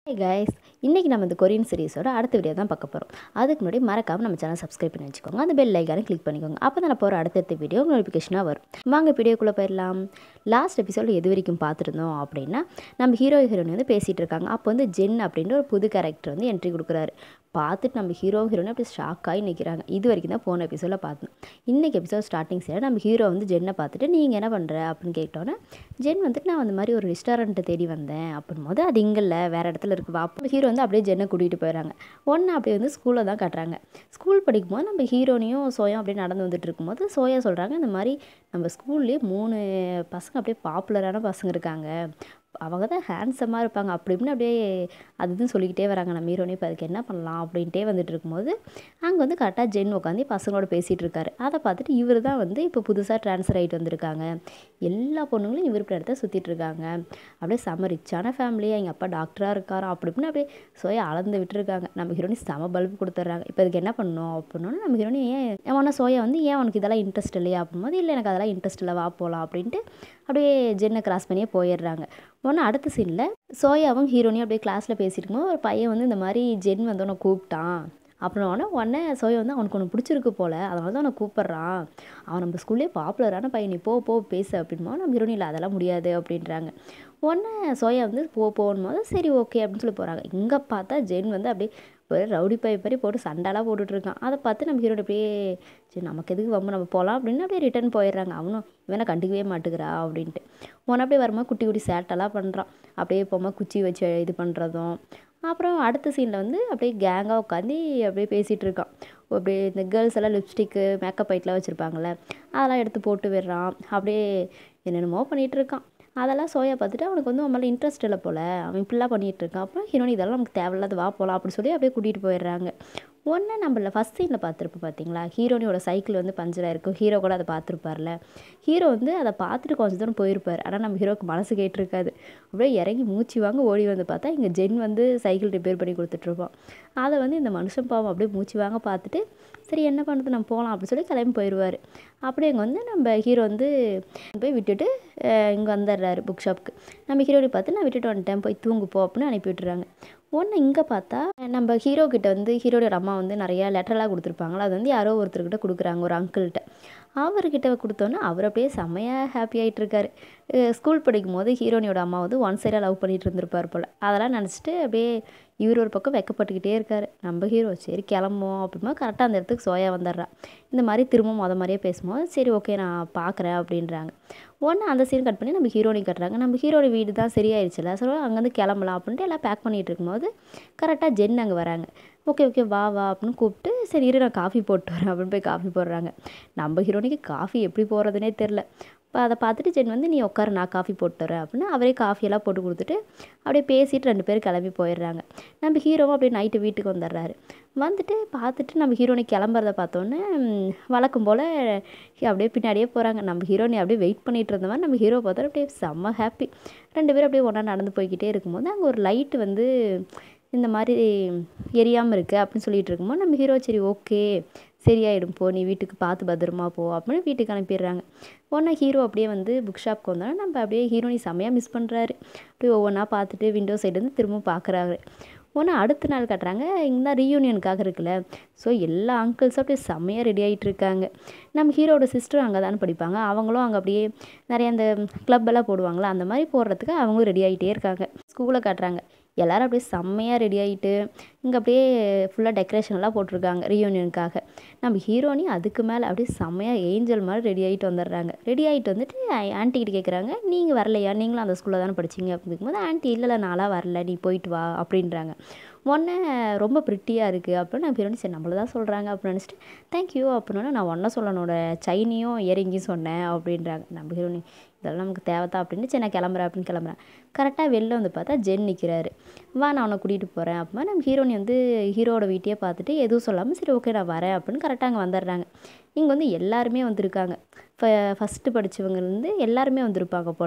guys இன்றைக்கி நம்ம இந்த கொரியன் சீரிஸோட அடுத்த வீடியோ தான் பார்க்க போகிறோம் அதுக்கு முன்னாடி மறக்காம நம்ம சேனல் சப்ஸ்கிரைப் பண்ணி வச்சுக்கோங்க அந்த பெல் ஐக்கானை கிளிக் பண்ணிக்கோங்க அப்போ தான் நான் போகிற அடுத்தடுத்த வீடியோ நோட்டிஃபிகேஷனாக வரும் வாங்க வீடியோக்குள்ளே போயிடலாம் லாஸ்ட் எபிசோட எது வரைக்கும் பார்த்துருந்தோம் அப்படின்னா நம்ம ஹீரோ ஹீரோயின் வந்து பேசிகிட்டு இருக்காங்க அப்போ வந்து ஜென் அப்படின்ற ஒரு புது கேரக்டர் வந்து என்ட்ரி கொடுக்குறாரு பார்த்துட்டு நம்ம ஹீரோ ஹீரோயின் அப்படி ஷாக் ஆகி நிற்கிறாங்க இது வரைக்கும் தான் போன எபிசோடில் பார்த்தோம் இன்றைக்கி எபிசோட் ஸ்டார்டிங் சைடு நம்ம ஹீரோ வந்து ஜென்னை பார்த்துட்டு நீங்கள் என்ன பண்ணுற அப்படின்னு கேட்டோன்னே ஜென் வந்துட்டு நான் அந்த மாதிரி ஒரு ரெஸ்டாரண்ட்டை தேடி வந்தேன் அப்படின்னு போது அது இங்கே இல்லை வேறு இடத்துல இருக்கு வா அப்போ ஹீரோ வந்து அப்படியே ஜென்னை கூட்டிகிட்டு போயிடறாங்க ஒன்று அப்படியே வந்து ஸ்கூலில் தான் காட்டுறாங்க ஸ்கூல் படிக்கும்போது நம்ம ஹீரோனையும் சோயா அப்படியே நடந்து வந்துட்டு இருக்கும்போது சோயா சொல்கிறாங்க இந்த மாதிரி நம்ம ஸ்கூல்லேயே மூணு பசங்க அப்படியே பாப்புலரான பசங்க இருக்காங்க அவங்க தான் ஹேண்ட்ஸமாக இருப்பாங்க அப்படி இப்படின்னு அப்படியே அது இதுன்னு சொல்லிக்கிட்டே வராங்க நம்ம ஹீரோனே இப்போ அதுக்கு என்ன பண்ணலாம் அப்படின்ட்டே வந்துட்டு இருக்கும்போது அங்கே வந்து கரெக்டாக ஜென் உட்காந்து பசங்களோட பேசிகிட்டு இருக்காரு அதை பார்த்துட்டு இவர் தான் வந்து இப்போ புதுசாக ட்ரான்ஸ்ஃபர் ஆகிட்டு வந்திருக்காங்க எல்லா பொண்ணுங்களும் இவர் இடத்த சுற்றிட்டு இருக்காங்க அப்படியே செம ரிச்சான ஃபேமிலியாக எங்கள் அப்பா டாக்டராக இருக்காரோ அப்படி இப்படின்னு அப்படியே சோயா அளந்து விட்டுருக்காங்க நம்ம ஹீரோனி செம பல்பு கொடுத்துட்றாங்க இப்போ அதுக்கு என்ன பண்ணணும் அப்படின்னா நம்ம ஹீரோனி ஏன் அவனா சோயா வந்து ஏன் உனக்கு இதெல்லாம் இன்ட்ரெஸ்ட் இல்லையா அப்படின்போது இல்லை எனக்கு அதெல்லாம் இன்ட்ரெஸ்ட் இல்லை வா போகலாம் அப்படின்ட்டு அப்படியே ஜென்னை கிராஸ் பண்ணியே போயிடுறாங்க ஒன்று அடுத்த சீனில் சோயாவும் ஹீரோனியும் அப்படியே கிளாஸில் பேசியிருக்கும்போது ஒரு பையன் வந்து இந்த மாதிரி ஜென் வந்து உன்னை கூப்பிட்டான் அப்புறம் உடனே உடனே சோயா வந்து அவனுக்கு ஒன்று பிடிச்சிருக்கு போல் அதனால தான் அவனை கூப்பிட்றான் அவன் நம்ம ஸ்கூல்லே பாப்புலரான பையன் நீ போ போ பேசு அப்படின்போ நம்ம ஹீரோனி இல்லை அதெல்லாம் முடியாது அப்படின்றாங்க உடனே சோயா வந்து போ போகும்போது சரி ஓகே அப்படின்னு சொல்லி போகிறாங்க இங்கே பார்த்தா ஜென் வந்து அப்படியே ஒரு ரவுடி பை மாதிரி போட்டு சண்டாலாம் போட்டுட்ருக்கான் அதை பார்த்து நம்ம ஹீரோட அப்படியே சரி நமக்கு எதுக்கு வம்பு நம்ம போகலாம் அப்படின்னு அப்படியே ரிட்டர்ன் போயிடுறாங்க அவனும் இவனை கண்டுக்கவே மாட்டுக்கிறா அப்படின்ட்டு உன அப்படியே வரும்போது குட்டி குட்டி சேட்டெல்லாம் பண்ணுறான் அப்படியே போகும்போது குச்சி வச்சு இது பண்ணுறதும் அப்புறம் அடுத்த சீனில் வந்து அப்படியே கேங்காக உட்காந்து அப்படியே பேசிகிட்டு இருக்கான் அப்படியே இந்த கேர்ள்ஸ் எல்லாம் லிப்ஸ்டிக்கு மேக்கப் ஐட்லாம் வச்சுருப்பாங்கள்ல அதெல்லாம் எடுத்து போட்டு விடுறான் அப்படியே என்னென்னமோ பண்ணிகிட்டு இருக்கான் அதெல்லாம் சோயா பார்த்துட்டு அவனுக்கு வந்து அவன் மேலே இன்ட்ரெஸ்ட் இல்லை போல் அவன் இப்படிலாம் பண்ணிகிட்டு இருக்கான் அப்புறம் ஹீரோனி இதெல்லாம் நமக்கு தேவையில்லாத வா போகலாம் அப்படின்னு சொல்லி அப்படியே கூட்டிகிட்டு போயிடுறாங்க ஒன்று நம்மள ஃபஸ்ட் சீனில் பார்த்துருப்போம் பார்த்தீங்களா ஹீரோனியோட சைக்கிள் வந்து பஞ்சர் ஆயிருக்கும் ஹீரோ கூட அதை பார்த்துருப்பார்ல ஹீரோ வந்து அதை பார்த்துட்டு கொஞ்சம் தூரம் போயிருப்பார் ஆனால் நம்ம ஹீரோக்கு மனசு கேட்டிருக்காது அப்படியே இறங்கி மூச்சு வாங்க ஓடி வந்து பார்த்தா இங்கே ஜென் வந்து சைக்கிள் ரிப்பேர் பண்ணி கொடுத்துட்ருப்பான் அதை வந்து இந்த மனுஷன் பாவம் அப்படியே மூச்சு வாங்க பார்த்துட்டு சரி என்ன பண்ணுறது நம்ம போகலாம் அப்படின்னு சொல்லி கிளம்பி போயிடுவார் அப்படியே இங்கே வந்து நம்ம ஹீரோ வந்து போய் விட்டுட்டு இங்கே வந்துடுறாரு புக் ஷாப்புக்கு நம்ம ஹீரோனை பார்த்து நான் விட்டுட்டு வந்துட்டேன் போய் தூங்கு போ அப்படின்னு அனுப்பி விட்டுறாங்க ஒன்று இங்கே பார்த்தா நம்ம ஹீரோ கிட்ட வந்து ஹீரோட அம்மா வந்து நிறையா லெட்டரெலாம் கொடுத்துருப்பாங்களா அது வந்து யாரோ ஒருத்தர்கிட்ட கொடுக்குறாங்க ஒரு அங்கிள்கிட்ட அவர்கிட்ட கொடுத்தோன்னே அவர் அப்படியே செம்மையாக ஹாப்பி ஆகிட்டு இருக்காரு ஸ்கூல் படிக்கும் போது ஹீரோனியோட அம்மா வந்து ஒன் சைடாக லவ் பண்ணிகிட்டு இருந்திருப்பார் போல் அதெல்லாம் நினச்சிட்டு அப்படியே இவர் ஒரு பக்கம் வெக்கப்பட்டுக்கிட்டே இருக்கார் நம்ம ஹீரோ சரி கிளம்புவோம் அப்படிமா கரெக்டாக அந்த இடத்துக்கு சோயா வந்துடுறா இந்த மாதிரி திரும்ப மொத மாதிரியே பேசும்போது சரி ஓகே நான் பார்க்குறேன் அப்படின்றாங்க ஒன்று அந்த சீன் கட் பண்ணி நம்ம ஹீரோனி கட்டுறாங்க நம்ம ஹீரோட வீடு தான் சரியாயிருச்சுல ஸோ அங்கேருந்து கிளம்பலாம் அப்படின்ட்டு எல்லாம் பேக் பண்ணிகிட்டு இருக்கும்போது கரெக்டாக ஜென் அங்கே வராங்க ஓகே ஓகே வா வா அப்படின்னு கூப்பிட்டு சரி இரு நான் காஃபி போட்டு வரேன் அப்படின்னு போய் காஃபி போடுறாங்க நம்ம ஹீரோனிக்கு காஃபி எப்படி போடுறதுனே தெரில இப்போ அதை பார்த்துட்டு ஜென் வந்து நீ உட்காரு நான் காஃபி போட்டு வரேன் அப்படின்னு அவரே காஃபியெல்லாம் போட்டு கொடுத்துட்டு அப்படியே பேசிட்டு ரெண்டு பேரும் கிளம்பி போயிடுறாங்க நம்ம ஹீரோவும் அப்படியே நைட்டு வீட்டுக்கு வந்துடுறாரு வந்துட்டு பார்த்துட்டு நம்ம ஹீரோனி கிளம்புறத பார்த்தோன்னே வழக்கம் போல் அப்படியே பின்னாடியே போகிறாங்க நம்ம ஹீரோனி அப்படியே வெயிட் பண்ணிகிட்டு இருந்த மாதிரி நம்ம ஹீரோ பார்த்தா அப்படியே செம்ம ஹாப்பி ரெண்டு பேரும் அப்படியே ஒன்றா நடந்து போய்கிட்டே இருக்கும்போது அங்கே ஒரு லைட்டு வந்து இந்த மாதிரி எரியாமல் இருக்குது அப்படின்னு சொல்லிட்டு இருக்கும்போது நம்ம ஹீரோ சரி ஓகே சரியாயிடும் போ நீ வீட்டுக்கு பார்த்து பத்திரமா போ அப்படின்னு வீட்டுக்கு அனுப்பிடுறாங்க ஒன்றா ஹீரோ அப்படியே வந்து புக் ஷாப்க்கு வந்தோன்னா நம்ம அப்படியே ஹீரோனி செம்மையாக மிஸ் பண்ணுறாரு அப்படியே ஒவ்வொன்றா பார்த்துட்டு விண்டோ சைட்லேருந்து திரும்ப பார்க்குறாரு ஒன்று அடுத்த நாள் கட்டுறாங்க இங்கே ரீயூனியனுக்காக இருக்குல்ல ஸோ எல்லா அங்கிள்ஸும் அப்படியே செம்மையாக ரெடி ஆகிட்டு இருக்காங்க நம்ம ஹீரோட சிஸ்டரும் அங்கே தானே படிப்பாங்க அவங்களும் அங்கே அப்படியே நிறைய அந்த கிளப் எல்லாம் போடுவாங்களா அந்த மாதிரி போடுறதுக்கு அவங்களும் ரெடி ஆகிட்டே இருக்காங்க ஸ்கூலை காட்டுறாங்க எல்லோரும் அப்படியே செம்மையாக ரெடி ஆகிட்டு இங்கே அப்படியே ஃபுல்லாக டெக்கரேஷன்லாம் போட்டிருக்காங்க ரீயூனியனுக்காக நம்ம ஹீரோனி அதுக்கு மேலே அப்படியே செம்மையாக ஏஞ்சல் மாதிரி ரெடி ஆகிட்டு வந்துடுறாங்க ரெடி ஆகிட்டு வந்துட்டு ஆன்ட்டிக்கிட்ட கேட்குறாங்க நீங்கள் வரலையா நீங்களும் அந்த ஸ்கூலில் தானே படிச்சிங்க அப்படிங்கும் போது ஆன்ட்டி இல்லைல்ல நாளாக வரல நீ போயிட்டு வா அப்படின்றாங்க ஒன்று ரொம்ப ப்ரிட்டியாக இருக்குது அப்படின்னு நான் ஹீரோனி சரி நம்மள தான் சொல்கிறாங்க அப்படின்னு நினச்சிட்டு தேங்க்யூ அப்படின்னா நான் ஒன்றை சொல்லனோட சைனியும் இயரிங்கையும் சொன்னேன் அப்படின்றாங்க நம்ம ஹீரோனி இதெல்லாம் நமக்கு தேவைதான் அப்படின்னு சரி நான் கிளம்புறேன் அப்படின்னு கிளம்புறேன் கரெக்டாக வெளில வந்து பார்த்தா ஜென் நிற்கிறாரு வா நான் அவனை கூட்டிகிட்டு போகிறேன் அப்படின்னா நம்ம ஹீரோனி வந்து ஹீரோட வீட்டையே பார்த்துட்டு எதுவும் சொல்லாமல் சரி ஓகே நான் வரேன் அப்படின்னு கரெக்டாக அங்கே வந்துடுறாங்க இங்கே வந்து எல்லாருமே வந்திருக்காங்க ஃப ஃபஸ்ட்டு படித்தவங்கலேருந்து எல்லாருமே வந்திருப்பாங்க போல்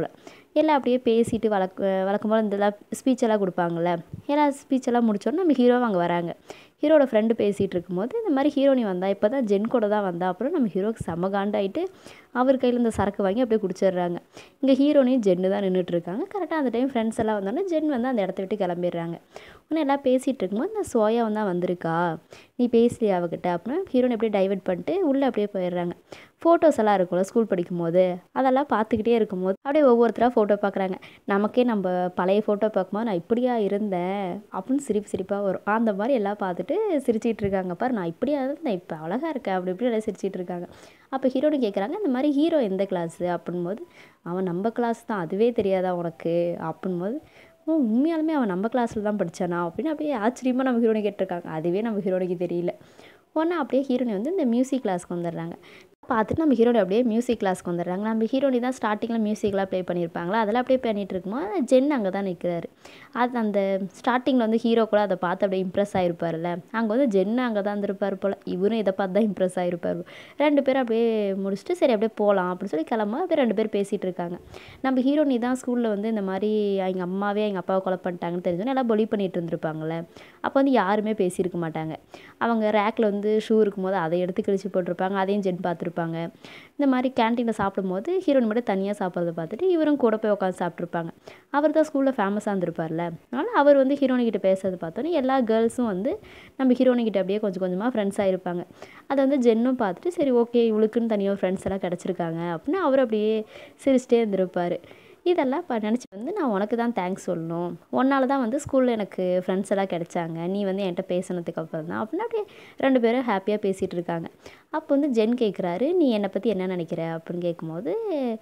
எல்லாம் அப்படியே பேசிட்டு வழக்க வழக்கம் போல் இந்த ஸ்பீச் எல்லாம் கொடுப்பாங்கள்ல எல்லாம் ஸ்பீச் எல்லாம் முடிச்சோடனே நம்ம ஹீரோவும் அங்கே வராங்க ஹீரோட ஃப்ரெண்டு பேசிகிட்டு இருக்கும்போது இந்த மாதிரி ஹீரோனி வந்தா இப்போ தான் ஜென் கூட தான் வந்தா அப்புறம் நம்ம ஹீரோக்கு செம்ம காண்டாயிட்டு அவர் கையில் இந்த சரக்கு வாங்கி அப்படியே குடிச்சிடுறாங்க இங்கே ஹீரோனையும் ஜென்னு தான் நின்றுட்டு இருக்காங்க கரெக்டாக அந்த டைம் ஃப்ரெண்ட்ஸ் எல்லாம் வந்தோடனே ஜென் வந்து அந்த இடத்த விட்டு கிளம்பிடுறாங்க உடனே எல்லாம் பேசிகிட்டு இருக்கும்போது இந்த சோயா வந்து வந்திருக்கா நீ பேசலையா அவகிட்ட அப்புறம் ஹீரோனை அப்படியே டைவர்ட் பண்ணிட்டு உள்ளே அப்படியே போயிடுறாங்க ஃபோட்டோஸ் எல்லாம் இருக்கும்ல ஸ்கூல் படிக்கும்போது அதெல்லாம் பார்த்துக்கிட்டே இருக்கும்போது அப்படியே ஒவ்வொருத்தராக ஃபோட்டோ பார்க்குறாங்க நமக்கே நம்ம பழைய ஃபோட்டோ பார்க்கும்போது நான் இப்படியா இருந்தேன் அப்படின்னு சிரிப்பு சிரிப்பாக வரும் அந்த மாதிரி எல்லாம் பார்த்துட்டு சிரிச்சிட்டு இருக்காங்க பாரு நான் இப்படியா இருந்தேன் இப்போ அழகாக இருக்கேன் அப்படி இப்படி எல்லாம் சிரிச்சிட்டு இருக்காங்க அப்போ ஹீரோனு கேட்குறாங்க இந்த மாதிரி ஹீரோ எந்த கிளாஸு அப்படின்போது அவன் நம்ம கிளாஸ் தான் அதுவே தெரியாதா உனக்கு அப்படின்போது ஓ உண்மையாலுமே அவன் நம்ம கிளாஸில் தான் படித்தானா அப்படின்னு அப்படியே ஆச்சரியமாக நம்ம ஹீரோனை கேட்டிருக்காங்க அதுவே நம்ம ஹீரோனுக்கு தெரியல உடனே அப்படியே ஹீரோனி வந்து இந்த மியூசிக் கிளாஸ்க்கு வந்துடுறாங்க பார்த்துட்டு நம்ம ஹீரோனி அப்படியே மியூசிக் கிளாஸ்க்கு வந்துடுறாங்க நம்ம ஹீரோனி தான் ஸ்டார்டிங்கில் மியூசிக்லாம் ப்ளே பண்ணியிருப்பாங்களா அதெல்லாம் அப்படியே பண்ணிகிட்டு இருக்கும்போது ஜென் அங்கே தான் நிற்கிறாரு அது அந்த ஸ்டார்டிங்கில் வந்து ஹீரோ கூட அதை பார்த்து அப்படியே இம்ப்ரெஸ் ஆகிருப்பார்ல அங்கே வந்து ஜென் அங்கே தான் இருந்திருப்பார் போல் இவரும் இதை பார்த்து தான் இம்ப்ரெஸ் ஆகிருப்பார் ரெண்டு பேரும் அப்படியே முடிச்சுட்டு சரி அப்படியே போகலாம் அப்படின்னு சொல்லி கிளம்ப அப்படியே ரெண்டு பேர் பேசிகிட்டு இருக்காங்க நம்ம ஹீரோனி தான் ஸ்கூலில் வந்து இந்த மாதிரி எங்கள் அம்மாவே எங்கள் அப்பாவை கொலை பண்ணிட்டாங்கன்னு தெரிஞ்சோன்னே எல்லாம் பொலி பண்ணிட்டு இருந்திருப்பாங்கள்ல அப்போ வந்து யாருமே பேசியிருக்க மாட்டாங்க அவங்க ரேக்கில் வந்து ஷூ இருக்கும்போது அதை எடுத்து கிழிச்சு போட்டிருப்பாங்க அதையும் ஜென் பார்த்துருப்பாங்க இந்த மாதிரி கேன்டீனில் சாப்பிடும்போது ஹீரோயின் மட்டும் தனியாக சாப்பிட்றத பார்த்துட்டு இவரும் கூட போய் உட்காந்து சாப்பிட்ருப்பாங்க அவர் தான் ஸ்கூலில் ஃபேமஸாக இருந்திருப்பார்ல அதனால் அவர் வந்து ஹீரோனி கிட்ட பேசுறதை பார்த்தோன்னே எல்லா கேர்ள்ஸும் வந்து நம்ம ஹீரோனி கிட்ட அப்படியே கொஞ்சம் கொஞ்சமாக ஃப்ரெண்ட்ஸ் ஆகிருப்பாங்க அதை வந்து ஜென்னும் பார்த்துட்டு சரி ஓகே இவளுக்குன்னு தனியாக ஃப்ரெண்ட்ஸ் எல்லாம் கிடச்சிருக்காங்க அப்படின்னு அவர் அப்படியே சிரிச்சிட்டே இருந்திருப்பார் இதெல்லாம் இப்போ நினச்சி வந்து நான் உனக்கு தான் தேங்க்ஸ் சொல்லணும் உன்னால தான் வந்து ஸ்கூலில் எனக்கு ஃப்ரெண்ட்ஸ் எல்லாம் கிடைச்சாங்க நீ வந்து என்கிட்ட பேசினதுக்கு அப்புறம் தான் அப்படின்னு அப்படியே ரெண்டு பேரும் ஹாப்பியாக பேசிகிட்டு இருக்காங்க அப்போ வந்து ஜென் கேட்குறாரு நீ என்னை பற்றி என்ன நினைக்கிற அப்படின்னு கேட்கும்போது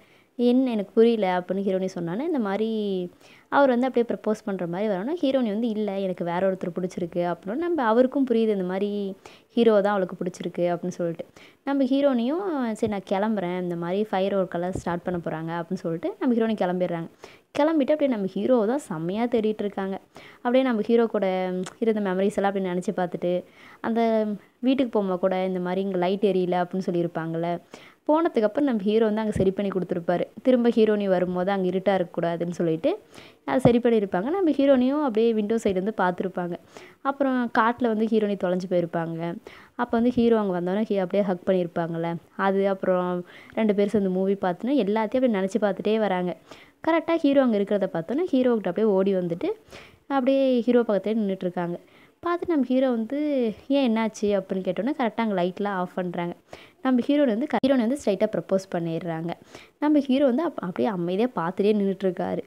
என்ன எனக்கு புரியல அப்படின்னு ஹீரோனி சொன்னானே இந்த மாதிரி அவர் வந்து அப்படியே ப்ரப்போஸ் பண்ணுற மாதிரி வரணும் ஹீரோனி வந்து இல்லை எனக்கு வேற ஒருத்தர் பிடிச்சிருக்கு அப்படின்னு நம்ம அவருக்கும் புரியுது இந்த மாதிரி ஹீரோ தான் அவளுக்கு பிடிச்சிருக்கு அப்படின்னு சொல்லிட்டு நம்ம ஹீரோனியும் சரி நான் கிளம்புறேன் இந்த மாதிரி ஃபயர் ஒர்க்கெல்லாம் ஸ்டார்ட் பண்ண போகிறாங்க அப்படின்னு சொல்லிட்டு நம்ம ஹீரோனி கிளம்பிடுறாங்க கிளம்பிட்டு அப்படியே நம்ம ஹீரோ தான் செம்மையாக தேடிட்டு இருக்காங்க அப்படியே நம்ம ஹீரோ கூட இருந்த மெமரிஸ் எல்லாம் அப்படி நினச்சி பார்த்துட்டு அந்த வீட்டுக்கு போகும்போது கூட இந்த மாதிரி இங்கே லைட் எரியல அப்படின்னு சொல்லியிருப்பாங்கள்ல போனதுக்கப்புறம் நம்ம ஹீரோ வந்து அங்கே சரி பண்ணி கொடுத்துருப்பாரு திரும்ப ஹீரோனி வரும்போது அங்கே இருட்டாக இருக்கக்கூடாதுன்னு சொல்லிட்டு அதை சரி பண்ணியிருப்பாங்க நம்ம ஹீரோனியும் அப்படியே விண்டோ சைடு வந்து பார்த்துருப்பாங்க அப்புறம் காட்டில் வந்து ஹீரோனி தொலைஞ்சு போயிருப்பாங்க அப்போ வந்து ஹீரோ அங்கே வந்தோடனே ஹீ அப்படியே ஹக் பண்ணியிருப்பாங்கள்ல அது அப்புறம் ரெண்டு பேரும் சேர்ந்து மூவி பார்த்துனா எல்லாத்தையும் அப்படியே நினச்சி பார்த்துட்டே வராங்க கரெக்டாக ஹீரோ அங்கே இருக்கிறத பார்த்தோன்னே ஹீரோக்கிட்ட அப்படியே ஓடி வந்துட்டு அப்படியே ஹீரோ பக்கத்துலேயே நின்றுட்டுருக்காங்க பார்த்து நம்ம ஹீரோ வந்து ஏன் என்னாச்சு அப்படின்னு கேட்டோன்னே கரெக்டாக அங்கே லைட்லாம் ஆஃப் பண்ணுறாங்க நம்ம ஹீரோனை வந்து ஹீரோனை வந்து ஸ்ட்ரைட்டாக ப்ரப்போஸ் பண்ணிடுறாங்க நம்ம ஹீரோ வந்து அப் அப்படியே அமைதியாக பார்த்துட்டே நின்றுட்டுருக்காரு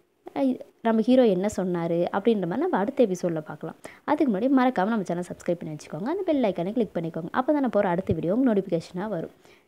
நம்ம ஹீரோ என்ன சொன்னார் அப்படின்ற மாதிரி நம்ம அடுத்த எபிசோடில் பார்க்கலாம் அதுக்கு முன்னாடி மறக்காமல் நம்ம சேனல் சப்ஸ்கிரைப் பண்ணி வச்சுக்கோங்க அந்த பெல் ஐக்கானை கிளிக் பண்ணிக்கோங்க அப்போ தான் நான் போகிற அடுத்த வீடியோ உங்கள் நோட்டிஃபிகேஷனாக வரும்